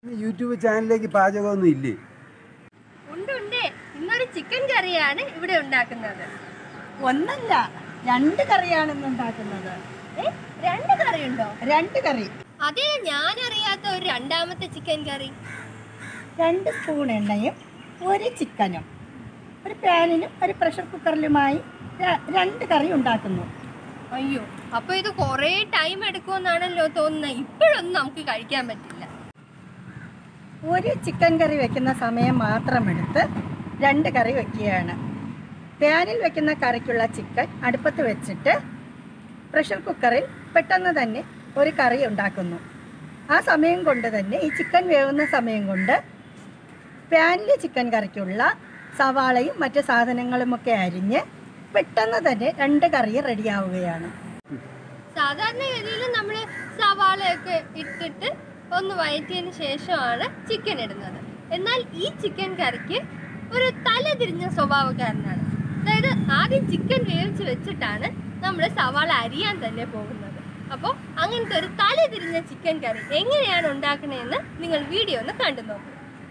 YouTube ചാനലിലേക്ക് പാചകമൊന്നും ഇല്ലേ ഉണ്ട് ഉണ്ട് ഇന്നൊരു ചിക്കൻ കറിയാണ് ഇവിടെ ഉണ്ടാക്കുന്നത് ഒന്നല്ല രണ്ട് കറിയാണ് ഇന്ന് ഉണ്ടാക്കുന്നത് ഏ, രണ്ട് കറിയുണ്ടോ രണ്ട് കറി അതേ ഞാൻ അറിയാത്ത ഒരു രണ്ടാമത്തെ ചിക്കൻ കറി രണ്ട് സ്പൂൺ എണ്ണയും ഒരു ചിക്കനും ഒരു പാനിലും ഒരു പ്രഷർ കുക്കറിലുമായി ര- രണ്ട് കറി ഉണ്ടാക്കുന്നു അയ്യോ അപ്പൊ ഇത് കുറേ ടൈം എടുക്കുമെന്നാണല്ലോ തോന്നുന്നത് ഇപ്പോഴൊന്നും നമുക്ക് കഴിക്കാൻ പറ്റില്ല ഒരു ചിക്കൻ കറി വെക്കുന്ന സമയം മാത്രം എടുത്ത് രണ്ട് കറി വെക്കുകയാണ് പാനിൽ വെക്കുന്ന കറിക്കുള്ള ചിക്കൻ അടുപ്പത്ത് വെച്ചിട്ട് പ്രഷർ കുക്കറിൽ പെട്ടെന്ന് തന്നെ ഒരു കറി ഉണ്ടാക്കുന്നു ആ സമയം കൊണ്ട് തന്നെ ഈ ചിക്കൻ വേവുന്ന സമയം കൊണ്ട് പാനിലെ ചിക്കൻ കറിക്കുള്ള സവാളയും മറ്റ് സാധനങ്ങളുമൊക്കെ അരിഞ്ഞ് പെട്ടെന്ന് തന്നെ രണ്ട് കറി റെഡിയാവുകയാണ് സാധാരണഗതിയിൽ നമ്മൾ സവാളയൊക്കെ ഇട്ടിട്ട് ഒന്ന് വഴറ്റിയതിന് ശേഷമാണ് ചിക്കൻ ഇടുന്നത് എന്നാൽ ഈ ചിക്കൻ കറിക്ക് ഒരു തല തിരിഞ്ഞ സ്വഭാവക്കാരനാണ് അതായത് ആദ്യം ചിക്കൻ വേവിച്ച് വെച്ചിട്ടാണ് നമ്മൾ സവാള അരിയാൻ തന്നെ പോകുന്നത് അപ്പോൾ അങ്ങനത്തെ ഒരു തല തിരിഞ്ഞ ചിക്കൻ കറി എങ്ങനെയാണ് ഉണ്ടാക്കണതെന്ന് നിങ്ങൾ വീഡിയോ ഒന്ന് കണ്ടു നോക്കൂ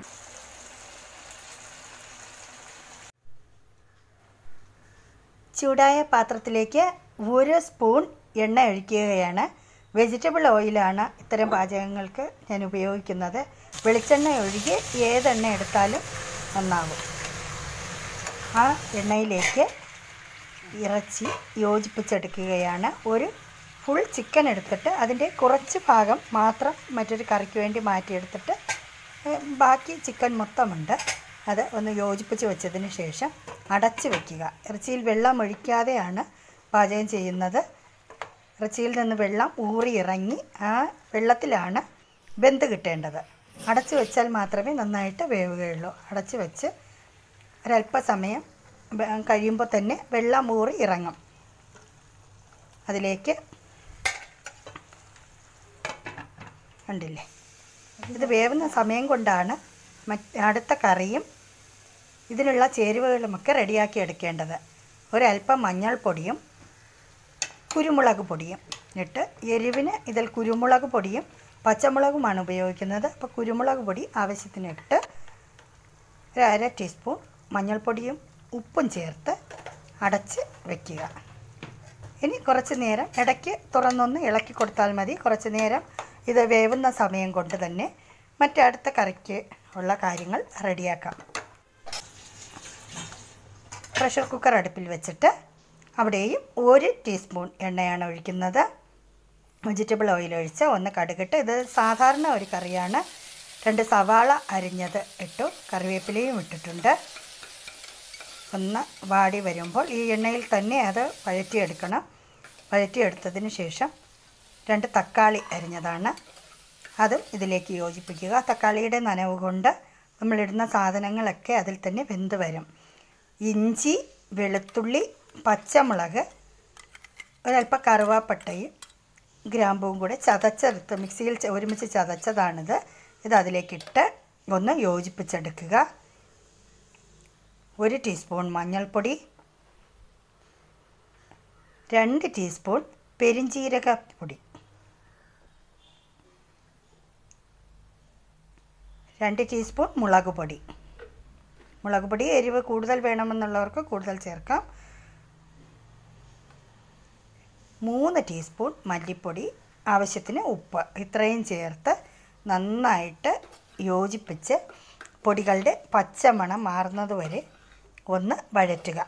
ചൂടായ പാത്രത്തിലേക്ക് ഒരു സ്പൂൺ എണ്ണ ഒഴിക്കുകയാണ് വെജിറ്റബിൾ ഓയിലാണ് ഇത്തരം പാചകങ്ങൾക്ക് ഞാൻ ഉപയോഗിക്കുന്നത് വെളിച്ചെണ്ണ ഒഴികെ ഏതെണ്ണ എടുത്താലും നന്നാകും ആ എണ്ണയിലേക്ക് ഇറച്ചി യോജിപ്പിച്ചെടുക്കുകയാണ് ഒരു ഫുൾ ചിക്കൻ എടുത്തിട്ട് അതിൻ്റെ കുറച്ച് ഭാഗം മാത്രം മറ്റൊരു കറിക്ക് വേണ്ടി മാറ്റിയെടുത്തിട്ട് ഏഹ്, ബാക്കി ചിക്കൻ മൊത്തമുണ്ട് അത് ഒന്ന് യോജിപ്പിച്ച് വെച്ചതിന് ശേഷം അടച്ച് വയ്ക്കുക ഇറച്ചിയിൽ വെള്ളം ഒഴിക്കാതെയാണ് പാചകം ചെയ്യുന്നത് ഇറച്ചിയിൽ നിന്ന് വെള്ളം ഊറി ഇറങ്ങി ആ വെള്ളത്തിലാണ് വെന്ത് കിട്ടേണ്ടത് അടച്ച് വെച്ചാൽ മാത്രമേ നന്നായിട്ട് വേവുകയുള്ളൂ അടച്ച് വെച്ച് ഒരല്പസമയം വെ- കഴിയുമ്പോൾ തന്നെ വെള്ളം ഊറി ഇറങ്ങും അതിലേക്ക് കണ്ടില്ലേ ഇത് വേവുന്ന സമയം കൊണ്ടാണ് മറ്റ് അടുത്ത കറിയും ഇതിനുള്ള ചേരുവകളുമൊക്കെ റെഡിയാക്കി എടുക്കേണ്ടത് ഒരല്പം മഞ്ഞൾപ്പൊടിയും കുരുമുളക് പൊടിയും ഇട്ട് എരിവിന് ഇതിൽ കുരുമുളക് പൊടിയും പച്ചമുളകുമാണ് ഉപയോഗിക്കുന്നത് അപ്പോൾ കുരുമുളക് പൊടി ആവശ്യത്തിന് ഇട്ട് ഒരു അര ടീസ്പൂൺ മഞ്ഞൾപ്പൊടിയും ഉപ്പും ചേർത്ത് അടച്ച് വയ്ക്കുക ഇനി കുറച്ച് നേരം ഇടയ്ക്ക് തുറന്നൊന്ന് ഇളക്കി കൊടുത്താൽ മതി കുറച്ച് നേരം ഇത് വേവുന്ന സമയം കൊണ്ട് തന്നെ മറ്റടുത്ത കറിക്ക് ഉള്ള കാര്യങ്ങൾ റെഡിയാക്കാം പ്രഷർ കുക്കർ അടുപ്പിൽ വെച്ചിട്ട് അവിടെയും ഒരു ടീസ്പൂൺ എണ്ണയാണ് ഒഴിക്കുന്നത് വെജിറ്റബിൾ ഓയിൽ ഒഴിച്ച് ഒന്ന് കടുകിട്ട് ഇത് സാധാരണ ഒരു കറിയാണ് രണ്ട് സവാള അരിഞ്ഞത് ഇട്ടു കറിവേപ്പിലയും ഇട്ടിട്ടുണ്ട് ഒന്ന് വാടി വരുമ്പോൾ ഈ എണ്ണയിൽ തന്നെ അത് വഴറ്റിയെടുക്കണം വഴറ്റിയെടുത്തതിന് ശേഷം രണ്ട് തക്കാളി അരിഞ്ഞതാണ് അതും ഇതിലേക്ക് യോജിപ്പിക്കുക തക്കാളിയുടെ നനവ് കൊണ്ട് നമ്മളിടുന്ന സാധനങ്ങളൊക്കെ അതിൽ തന്നെ വെന്ത് വരും ഇഞ്ചി വെളുത്തുള്ളി പച്ചമുളക് ഒരല്പം കറുവാപ്പട്ടയും ഗ്രാമ്പുവും കൂടെ ചതച്ചെടുത്ത് മിക്സിയിൽ ച- ഒരുമിച്ച് ചതച്ചതാണിത് ഇത് അതിലേക്കിട്ട് ഒന്ന് യോജിപ്പിച്ചെടുക്കുക ഒരു ടീസ്പൂൺ മഞ്ഞൾപ്പൊടി രണ്ട് ടീസ്പൂൺ പെരിഞ്ജീരക പൊടി രണ്ട് ടീസ്പൂൺ മുളക് പൊടി മുളക് പൊടി എരിവ് കൂടുതൽ വേണമെന്നുള്ളവർക്ക് കൂടുതൽ ചേർക്കാം മൂന്ന് ടീസ്പൂൺ മല്ലിപ്പൊടി ആവശ്യത്തിന് ഉപ്പ് ഇത്രയും ചേർത്ത് നന്നായിട്ട് യോജിപ്പിച്ച് പൊടികളുടെ പച്ചമണം മാറുന്നത് വരെ ഒന്ന് വഴറ്റുക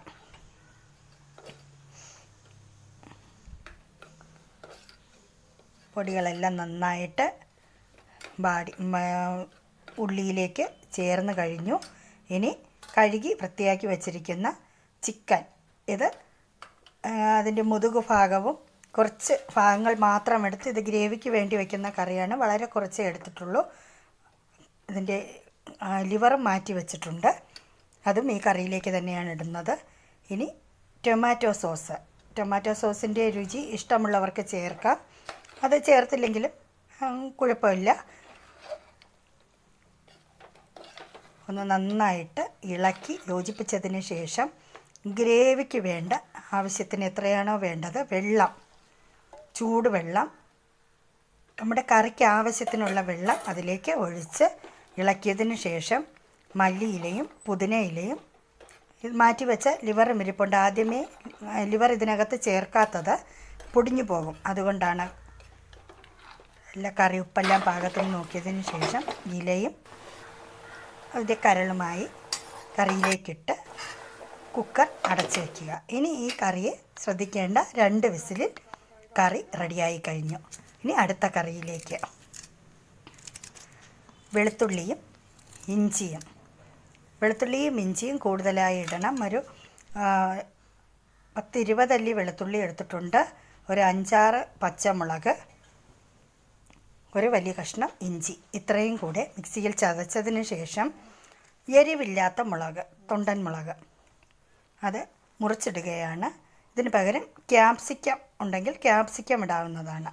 പൊടികളെല്ലാം നന്നായിട്ട് വാടി മ- ഉള്ളിയിലേക്ക് ചേർന്ന് കഴിഞ്ഞു ഇനി കഴുകി വൃത്തിയാക്കി വച്ചിരിക്കുന്ന ചിക്കൻ ഇത് ആ, അതിൻ്റെ മുതുകു ഭാഗവും കുറച്ച് ഭാഗങ്ങൾ മാത്രം എടുത്ത് ഇത് ഗ്രേവിക്ക് വേണ്ടി വെക്കുന്ന കറിയാണ് വളരെ കുറച്ചേ എടുത്തിട്ടുള്ളൂ ഇതിൻ്റെ ലിവറും മാറ്റി വെച്ചിട്ടുണ്ട് അതും ഈ കറിയിലേക്ക് തന്നെയാണ് ഇടുന്നത് ഇനി ടൊമാറ്റോ സോസ് ടൊമാറ്റോ സോസിൻ്റെ രുചി ഇഷ്ടമുള്ളവർക്ക് ചേർക്കാം അത് ചേർത്തില്ലെങ്കിലും ഉം, കുഴപ്പമില്ല ഒന്ന് നന്നായിട്ട് ഇളക്കി യോജിപ്പിച്ചതിന് ശേഷം ഗ്രേവിക്ക് വേണ്ട ആവശ്യത്തിന് എത്രയാണോ വേണ്ടത് വെള്ളം ചൂടുവെള്ളം നമ്മുടെ കറിക്ക് ആവശ്യത്തിനുള്ള വെള്ളം അതിലേക്ക് ഒഴിച്ച് ഇളക്കിയതിന് ശേഷം മല്ലിയിലയും പുതിനയിലയും ഇത് മാറ്റി വെച്ച ലിവറും ഇരിപ്പുണ്ട് ആദ്യമേ ലിവർ ഇതിനകത്ത് ചേർക്കാത്തത് പൊടിഞ്ഞു പോകും അതുകൊണ്ടാണ് എല്ലാ കറി ഉപ്പെല്ലാം പാകത്തിന് നോക്കിയതിന് ശേഷം ഇലയും അതിൻ്റെ കരളുമായി കറിയിലേക്കിട്ട് കുക്കർ അടച്ച് വയ്ക്കുക ഇനി ഈ കറിയെ ശ്രദ്ധിക്കേണ്ട രണ്ട് വിസിലിൽ കറി റെഡിയായി കഴിഞ്ഞു ഇനി അടുത്ത കറിയിലേക്ക് വെളുത്തുള്ളിയും ഇഞ്ചിയും വെളുത്തുള്ളിയും ഇഞ്ചിയും കൂടുതലായി ഇടണം ഒരു ആ, പത്തിരുപതല്ലി വെളുത്തുള്ളി എടുത്തിട്ടുണ്ട് ഒരു അഞ്ചാറ് പച്ചമുളക് ഒരു വലിയ കഷ്ണം ഇഞ്ചി ഇത്രയും കൂടെ മിക്സിയിൽ ചതച്ചതിന് ശേഷം എരിവില്ലാത്ത മുളക് തൊണ്ടൻ മുളക് അത് മുറിച്ചിടുകയാണ് ഇതിന് പകരം ക്യാപ്സിക്കം ഉണ്ടെങ്കിൽ ക്യാപ്സിക്കം ഇടാവുന്നതാണ്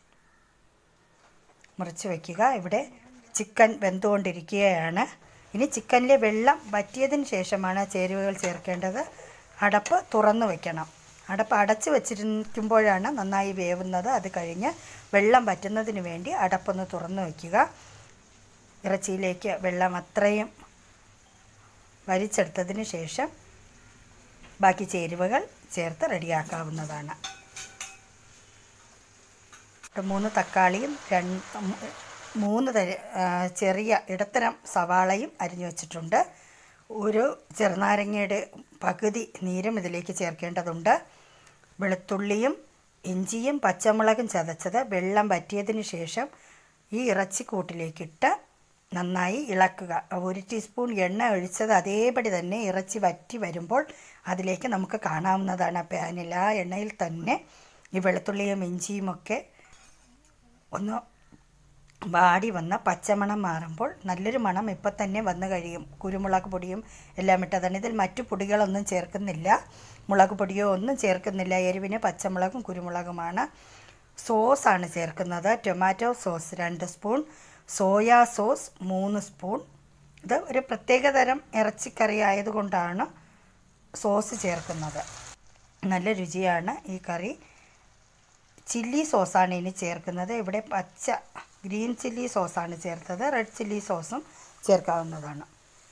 മുറിച്ച് വയ്ക്കുക ഇവിടെ ചിക്കൻ വെന്തുകൊണ്ടിരിക്കുകയാണ് ഇനി ചിക്കനിലെ വെള്ളം വറ്റിയതിന് ശേഷമാണ് ചേരുവകൾ ചേർക്കേണ്ടത് അടപ്പ് തുറന്നു വെക്കണം അടപ്പ് അടച്ച് വെച്ചിരിക്കുമ്പോഴാണ് നന്നായി വേവുന്നത് അത് കഴിഞ്ഞ് വെള്ളം വറ്റുന്നതിന് വേണ്ടി അടപ്പൊന്ന് തുറന്നു വയ്ക്കുക ഇറച്ചിയിലേക്ക് വെള്ളം അത്രയും വലിച്ചെടുത്തതിന് ശേഷം ബാക്കി ചേരുവകൾ ചേർത്ത് റെഡിയാക്കാവുന്നതാണ് ഒരു മൂന്ന് തക്കാളിയും രണ്ട് മൂന്ന് തര ആ, ചെറിയ ഇടത്തരം സവാളയും അരിഞ്ഞു വച്ചിട്ടുണ്ട് ഒരു ചെറുനാരങ്ങയുടെ പകുതി നീരും ഇതിലേക്ക് ചേർക്കേണ്ടതുണ്ട് വെളുത്തുള്ളിയും ഇഞ്ചിയും പച്ചമുളകും ചതച്ചത് വെള്ളം വറ്റിയതിന് ശേഷം ഈ ഇറച്ചിക്കൂട്ടിലേക്കിട്ട് നന്നായി ഇളക്കുക ഒരു ടീസ്പൂൺ എണ്ണ ഒഴിച്ചത് അതേപടി തന്നെ ഇറച്ചി വറ്റി വരുമ്പോൾ അതിലേക്ക് നമുക്ക് കാണാവുന്നതാണ് ആ പാനിൽ ആ എണ്ണയിൽ തന്നെ ഈ വെളുത്തുള്ളിയും ഇഞ്ചിയും ഒക്കെ ഒന്ന് വാടി വന്ന പച്ചമണം മാറുമ്പോൾ നല്ലൊരു മണം ഇപ്പം തന്നെ വന്നു കഴിയും കുരുമുളക് പൊടിയും എല്ലാം ഇട്ടതാണ് ഇതിൽ മറ്റു പൊടികളൊന്നും ചേർക്കുന്നില്ല മുളക് പൊടിയോ ഒന്നും ചേർക്കുന്നില്ല എരിവിന് പച്ചമുളകും കുരുമുളകുമാണ് സോസാണ് ചേർക്കുന്നത് ടൊമാറ്റോ സോസ് രണ്ട് സ്പൂൺ സോയാ സോസ് മൂന്ന് സ്പൂൺ ഇത് ഒരു പ്രത്യേകതരം ഇറച്ചിക്കറി ആയതുകൊണ്ടാണ് സോസ് ചേർക്കുന്നത് നല്ല രുചിയാണ് ഈ കറി ചില്ലി സോസാണ് ഇനി ചേർക്കുന്നത് ഇവിടെ പച്ച ഗ്രീൻ ചില്ലി സോസാണ് ചേർത്തത് റെഡ് ചില്ലി സോസും ചേർക്കാവുന്നതാണ്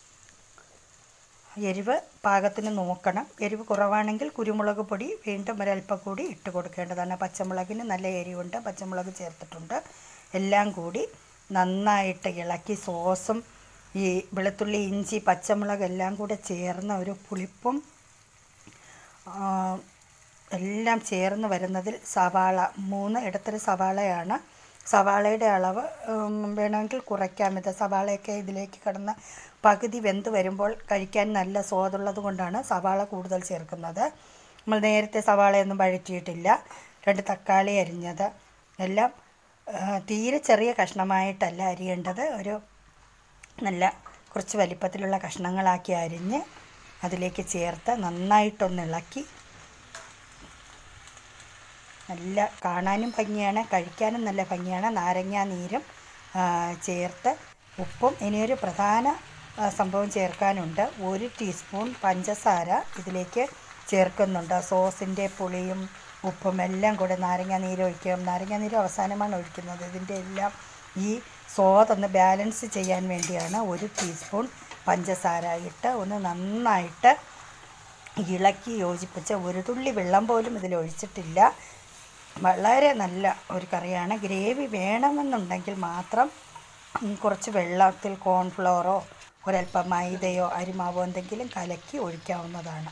എരിവ് പാകത്തിന് നോക്കണം എരിവ് കുറവാണെങ്കിൽ കുരുമുളക് പൊടി വീണ്ടും ഒരല്പം കൂടി ഇട്ട് കൊടുക്കേണ്ടതാണ് പച്ചമുളകിന് നല്ല എരിവുണ്ട് പച്ചമുളക് ചേർത്തിട്ടുണ്ട് എല്ലാം കൂടി നന്നായിട്ട് ഇളക്കി സോസും ഈ വെളുത്തുള്ളി ഇഞ്ചി പച്ചമുളക് എല്ലാം കൂടെ ചേർന്ന ഒരു പുളിപ്പും ആ, എല്ലാം ചേർന്ന് വരുന്നതിൽ സവാള മൂന്ന് ഇടത്തര സവാളയാണ് സവാളയുടെ അളവ് ഉം, വേണമെങ്കിൽ കുറയ്ക്കാം ഇത് സവാളയൊക്കെ ഇതിലേക്ക് കിടന്ന് പകുതി വെന്ത് വരുമ്പോൾ കഴിക്കാൻ നല്ല സ്വാദുള്ളത് കൊണ്ടാണ് സവാള കൂടുതൽ ചേർക്കുന്നത് നമ്മൾ നേരത്തെ സവാളയൊന്നും വഴറ്റിയിട്ടില്ല രണ്ട് തക്കാളി അരിഞ്ഞത് എല്ലാം ആ, തീരെ ചെറിയ കഷ്ണമായിട്ടല്ല അരിയേണ്ടത് ഒരു നല്ല കുറച്ച് വലിപ്പത്തിലുള്ള കഷ്ണങ്ങളാക്കി അരിഞ്ഞ് അതിലേക്ക് ചേർത്ത് നന്നായിട്ടൊന്ന് ഇളക്കി നല്ല കാണാനും ഭംഗിയാണ് കഴിക്കാനും നല്ല ഭംഗിയാണ് നാരങ്ങാ നീരും ആ, ചേർത്ത് ഉപ്പും ഇനിയൊരു പ്രധാന ആ, സംഭവം ചേർക്കാനുണ്ട് ഒരു ടീസ്പൂൺ പഞ്ചസാര ഇതിലേക്ക് ചേർക്കുന്നുണ്ട് സോസിൻ്റെ പുളിയും ഉപ്പും എല്ലാം കൂടെ നാരങ്ങാ നീര് ഒഴിക്കും നാരങ്ങാ നീര് അവസാനമാണ് ഒഴിക്കുന്നത് ഇതിൻ്റെ എല്ലാം ഈ സ്വാദൊന്ന് ബാലൻസ് ചെയ്യാൻ വേണ്ടിയാണ് ഒരു ടീസ്പൂൺ പഞ്ചസാര ഇട്ട് ഒന്ന് നന്നായിട്ട് ഇളക്കി യോജിപ്പിച്ച് ഒരു തുള്ളി വെള്ളം പോലും ഇതിൽ ഒഴിച്ചിട്ടില്ല വളരെ നല്ല ഒരു കറിയാണ് ഗ്രേവി വേണമെന്നുണ്ടെങ്കിൽ മാത്രം ഉം, കുറച്ച് വെള്ളത്തിൽ കോൺഫ്ലോറോ ഒരല്പം മൈദയോ അരിമാവോ എന്തെങ്കിലും കലക്കി ഒഴിക്കാവുന്നതാണ്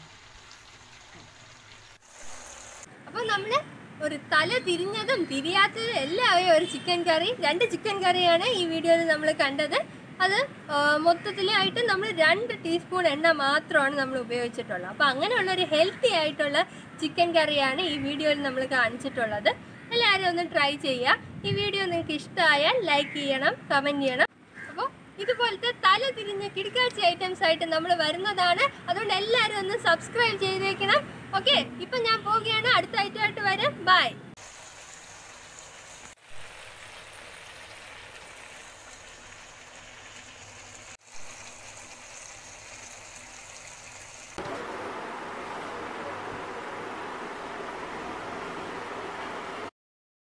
അപ്പോൾ നമ്മൾ ഒരു തല തിരിഞ്ഞതും തിരിയാത്തതും എല്ലാം ആയ ഒരു ചിക്കൻ കറി രണ്ട് ചിക്കൻ കറിയാണ് ഈ വീഡിയോയിൽ നമ്മൾ കണ്ടത് അത് ആ, മൊത്തത്തിലായിട്ട് നമ്മൾ രണ്ട് ടീസ്പൂൺ എണ്ണ മാത്രമാണ് നമ്മൾ ഉപയോഗിച്ചിട്ടുള്ളത് അപ്പോൾ അങ്ങനെയുള്ള ഒരു ഹെൽത്തി ആയിട്ടുള്ള ചിക്കൻ കറിയാണ് ഈ വീഡിയോയിൽ നമ്മൾ കാണിച്ചിട്ടുള്ളത് എല്ലാവരും ഒന്ന് ട്രൈ ചെയ്യുക ഈ വീഡിയോ നിങ്ങൾക്ക് ഇഷ്ടമായാൽ ലൈക്ക് ചെയ്യണം കമൻറ്റ് ചെയ്യണം അപ്പോൾ ഇതുപോലത്തെ തല തിരിഞ്ഞ കിടക്കാച്ചി ഐറ്റംസ് ആയിട്ട് നമ്മൾ വരുന്നതാണ് അതുകൊണ്ട് എല്ലാവരും ഒന്ന് സബ്സ്ക്രൈബ് ചെയ്തേക്കണം ഓക്കെ ഇപ്പം ഞാൻ പോവുകയാണ് അടുത്ത ഐറ്റമായിട്ട് വരാം ബൈ